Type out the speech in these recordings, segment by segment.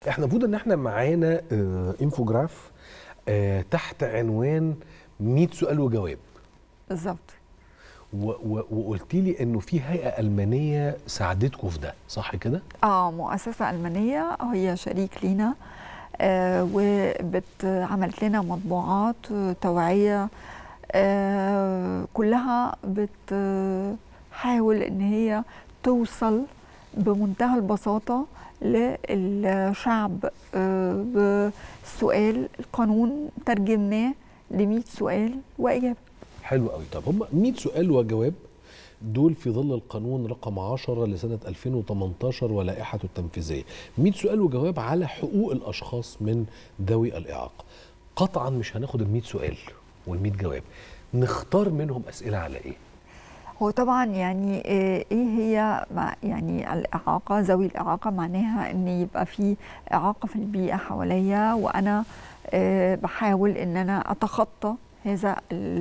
احنا المفروض ان احنا معانا آه انفوجراف آه تحت عنوان 100 سؤال وجواب بالظبط وقلت لي انه في هيئه المانيه ساعدتكم في ده صح كده اه مؤسسه المانيه هي شريك لينا آه وعملت لنا مطبوعات توعيه آه كلها بتحاول ان هي توصل بمنتهى البساطه للشعب آه بسؤال القانون ترجمناه ل 100 سؤال واجابه حلو قوي طب هم 100 سؤال وجواب دول في ظل القانون رقم 10 لسنة 2018 ولائحته التنفيذية 100 سؤال وجواب على حقوق الأشخاص من ذوي الإعاقة قطعا مش هناخد ال 100 سؤال وال 100 جواب نختار منهم أسئلة على إيه؟ هو طبعا يعني ايه هي يعني الاعاقه ذوي الاعاقه معناها ان يبقى في اعاقه في البيئه حواليا وانا بحاول ان انا اتخطى هذا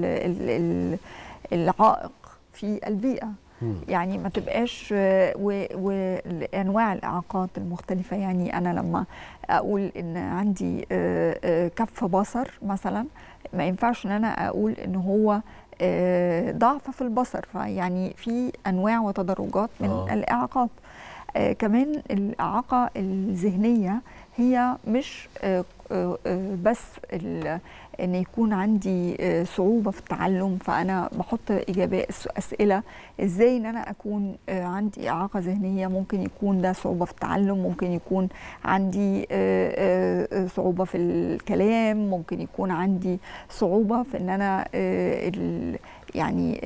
العائق في البيئه يعني ما تبقاش وانواع الاعاقات المختلفه يعني انا لما اقول ان عندي كف بصر مثلا ما ينفعش ان انا اقول ان هو ضعف في البصر فيعني في انواع وتدرجات من آه. الاعاقات آه كمان الاعاقه الذهنيه هي مش آه بس ان يكون عندي صعوبه في التعلم فانا بحط اجابات اسئله ازاي ان انا اكون عندي اعاقه ذهنيه ممكن يكون ده صعوبه في التعلم ممكن يكون عندي صعوبه في الكلام ممكن يكون عندي صعوبه في ان انا يعني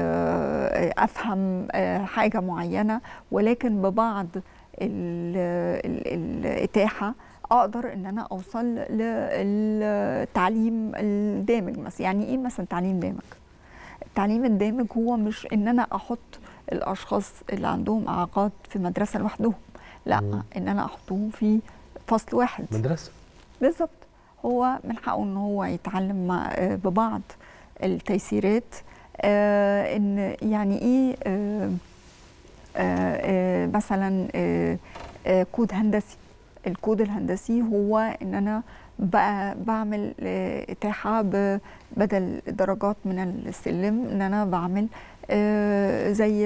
افهم حاجه معينه ولكن ببعض الاتاحه اقدر ان انا اوصل للتعليم الدامج مثلا يعني ايه مثلا تعليم دامج التعليم الدامج هو مش ان انا احط الاشخاص اللي عندهم اعاقات في مدرسه لوحدهم لا مم. ان انا احطهم في فصل واحد مدرسه بالظبط هو من حقه ان هو يتعلم مع ببعض التيسيرات آه ان يعني ايه آه آه مثلا كود هندسي الكود الهندسي هو ان انا بقى بعمل اتاحه بدل درجات من السلم ان انا بعمل زي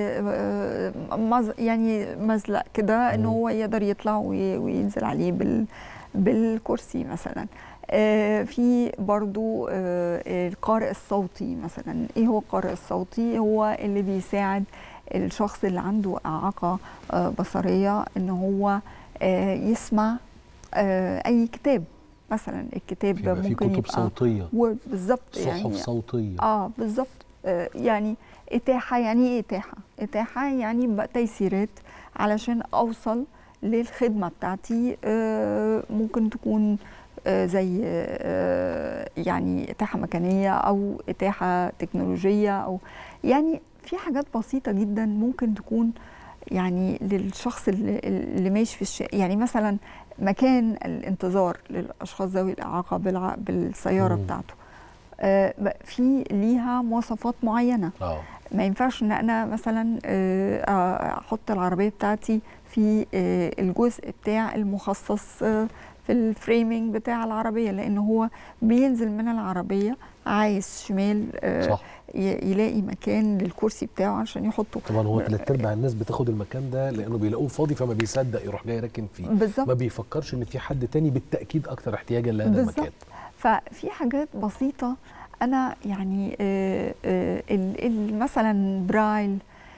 يعني مزلق كده ان هو يقدر يطلع وينزل عليه بالكرسي مثلا في برضو القارئ الصوتي مثلا ايه هو القارئ الصوتي هو اللي بيساعد الشخص اللي عنده اعاقه بصريه ان هو يسمع اي كتاب مثلا الكتاب يبقى ممكن في كتب يبقى صوتيه بالظبط صحف يعني صوتيه اه بالظبط آه يعني اتاحه يعني ايه اتاحه اتاحه يعني بقى تيسيرات علشان اوصل للخدمه بتاعتي آه ممكن تكون آه زي آه يعني اتاحه مكانيه او اتاحه تكنولوجيه او يعني في حاجات بسيطه جدا ممكن تكون يعني للشخص اللي, اللي ماشي في الشارع يعني مثلا مكان الانتظار للاشخاص ذوي الاعاقه بالع... بالسياره مم. بتاعته آه في ليها مواصفات معينه اه ما ينفعش ان انا مثلا آه احط العربيه بتاعتي في آه الجزء بتاع المخصص آه في الفريمنج بتاع العربيه لان هو بينزل من العربيه عايز شمال آه صح. يلاقي مكان للكرسي بتاعه عشان يحطه طبعا هو ثلاث ارباع الناس بتاخد المكان ده لانه بيلاقوه فاضي فما بيصدق يروح جاي راكن فيه بالظبط ما بيفكرش ان في حد تاني بالتاكيد اكثر احتياجا لهذا المكان ففي حاجات بسيطه انا يعني آه آه مثلا برايل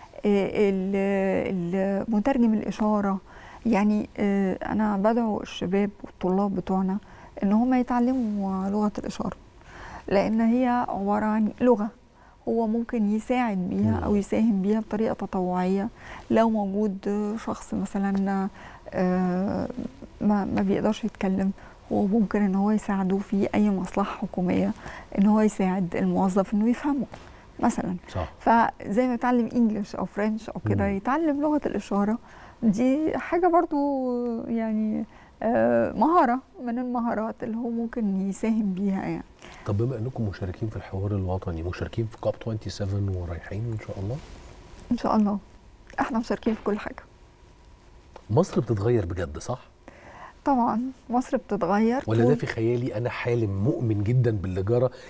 آه مترجم الاشاره يعني انا بدعو الشباب والطلاب بتوعنا ان هم يتعلموا لغه الاشاره لان هي عباره عن لغه هو ممكن يساعد بيها او يساهم بيها بطريقه تطوعيه لو موجود شخص مثلا ما ما بيقدرش يتكلم هو ممكن ان هو يساعده في اي مصلحه حكوميه ان هو يساعد الموظف انه يفهمه مثلا صح. فزي ما يتعلم انجلش او فرنش او كده يتعلم لغه الاشاره دي حاجه برضو يعني مهاره من المهارات اللي هو ممكن يساهم بيها يعني طب بما انكم مشاركين في الحوار الوطني مشاركين في كوب 27 ورايحين ان شاء الله ان شاء الله احنا مشاركين في كل حاجه مصر بتتغير بجد صح طبعا مصر بتتغير ولا ده طول- في خيالي انا حالم مؤمن جدا باللي جرى